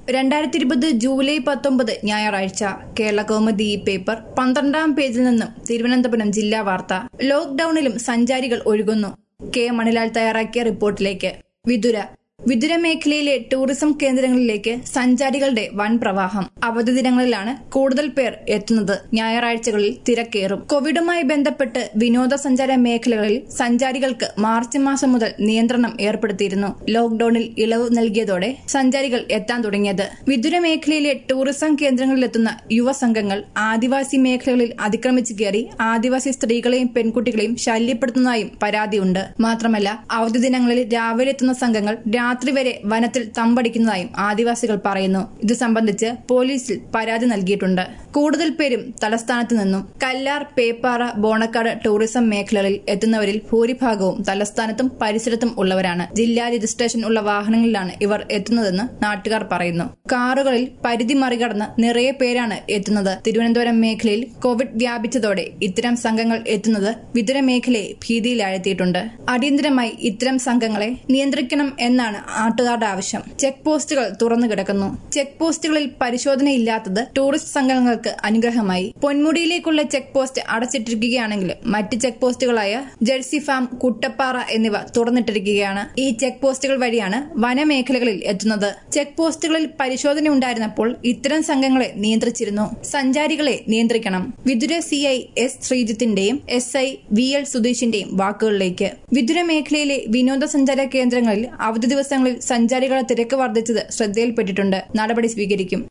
രണ്ടായിരത്തി ഇരുപത് ജൂലൈ പത്തൊമ്പത് ഞായറാഴ്ച കേരള കൗമുദി ഈ പേപ്പർ പന്ത്രണ്ടാം പേജിൽ നിന്നും തിരുവനന്തപുരം ജില്ലാ വാർത്ത ലോക്ഡൌണിലും സഞ്ചാരികൾ ഒഴുകുന്നു കെ മണിലാൽ തയ്യാറാക്കിയ റിപ്പോർട്ടിലേക്ക് വിതുര വിതുര മേഖലയിലെ ടൂറിസം കേന്ദ്രങ്ങളിലേക്ക് സഞ്ചാരികളുടെ വൻ പ്രവാഹം അവധി ദിനങ്ങളിലാണ് കൂടുതൽ പേർ എത്തുന്നത് ഞായറാഴ്ചകളിൽ തിരക്കേറും കോവിഡുമായി ബന്ധപ്പെട്ട് വിനോദസഞ്ചാര മേഖലകളിൽ സഞ്ചാരികൾക്ക് മാർച്ച് മാസം മുതൽ നിയന്ത്രണം ഏർപ്പെടുത്തിയിരുന്നു ലോക്ഡൌണിൽ ഇളവ് നൽകിയതോടെ സഞ്ചാരികൾ എത്താൻ തുടങ്ങിയത് വിതുര മേഖലയിലെ ടൂറിസം കേന്ദ്രങ്ങളിലെത്തുന്ന യുവസംഘങ്ങൾ ആദിവാസി മേഖലകളിൽ അതിക്രമിച്ചു കയറി ആദിവാസി സ്ത്രീകളെയും പെൺകുട്ടികളെയും ശല്യപ്പെടുത്തുന്നതായും പരാതിയുണ്ട് മാത്രമല്ല അവധി ദിനങ്ങളിൽ രാവിലെ എത്തുന്ന സംഘങ്ങൾ രാത്രി വരെ വനത്തിൽ തമ്പടിക്കുന്നതായും ആദിവാസികൾ പറയുന്നു ഇത് സംബന്ധിച്ച് പോലീസിൽ പരാതി നൽകിയിട്ടുണ്ട് കൂടുതൽ പേരും തലസ്ഥാനത്ത് നിന്നും കല്ലാർ പേപ്പാറ ബോണക്കാട് ടൂറിസം മേഖലകളിൽ എത്തുന്നവരിൽ ഭൂരിഭാഗവും തലസ്ഥാനത്തും പരിസരത്തും ഉള്ളവരാണ് ജില്ലാ രജിസ്ട്രേഷൻ ഉള്ള വാഹനങ്ങളിലാണ് ഇവർ എത്തുന്നതെന്ന് നാട്ടുകാർ പറയുന്നു കാറുകളിൽ പരിധി മറികടന്ന് നിറയെ പേരാണ് എത്തുന്നത് തിരുവനന്തപുരം മേഖലയിൽ കോവിഡ് വ്യാപിച്ചതോടെ ഇത്തരം സംഘങ്ങൾ എത്തുന്നത് വിതുര മേഖലയെ ഭീതിയിലാഴ്ത്തിയിട്ടുണ്ട് അടിയന്തരമായി ഇത്തരം സംഘങ്ങളെ നിയന്ത്രിക്കണം എന്നാണ് നാട്ടുകാരുടെ ആവശ്യം ചെക്ക് പോസ്റ്റുകൾ തുറന്നു കിടക്കുന്നു ചെക്ക് പോസ്റ്റുകളിൽ പരിശോധനയില്ലാത്തത് ടൂറിസ്റ്റ് സംഘങ്ങൾക്ക് അനുഗ്രഹമായി പൊന്മുടിയിലേക്കുള്ള ചെക്ക് പോസ്റ്റ് അടച്ചിട്ടിരിക്കുകയാണെങ്കിലും മറ്റ് ചെക്ക് പോസ്റ്റുകളായ ജെഴ്സി ഫാം കുട്ടപ്പാറ എന്നിവ തുറന്നിട്ടിരിക്കുകയാണ് ഈ ചെക്ക് പോസ്റ്റുകൾ വഴിയാണ് വനമേഖലകളിൽ എത്തുന്നത് ചെക്ക് പോസ്റ്റുകളിൽ പരിശോധന ഉണ്ടായിരുന്നപ്പോൾ ഇത്തരം സംഘങ്ങളെ നിയന്ത്രിച്ചിരുന്നു സഞ്ചാരികളെ നിയന്ത്രിക്കണം വിതുര സി ഐ എസ് ശ്രീജിത്തിന്റെയും എസ് ഐ വി എൽ സുധീഷിന്റെയും വാക്കുകളിലേക്ക് വിതുര മേഖലയിലെ വിനോദസഞ്ചാര കേന്ദ്രങ്ങളിൽ അവധി ദിവസങ്ങളിൽ സഞ്ചാരികളുടെ തിരക്ക് വർദ്ധിച്ചത് ശ്രദ്ധയിൽപ്പെട്ടിട്ടുണ്ട് നടപടി സ്വീകരിക്കും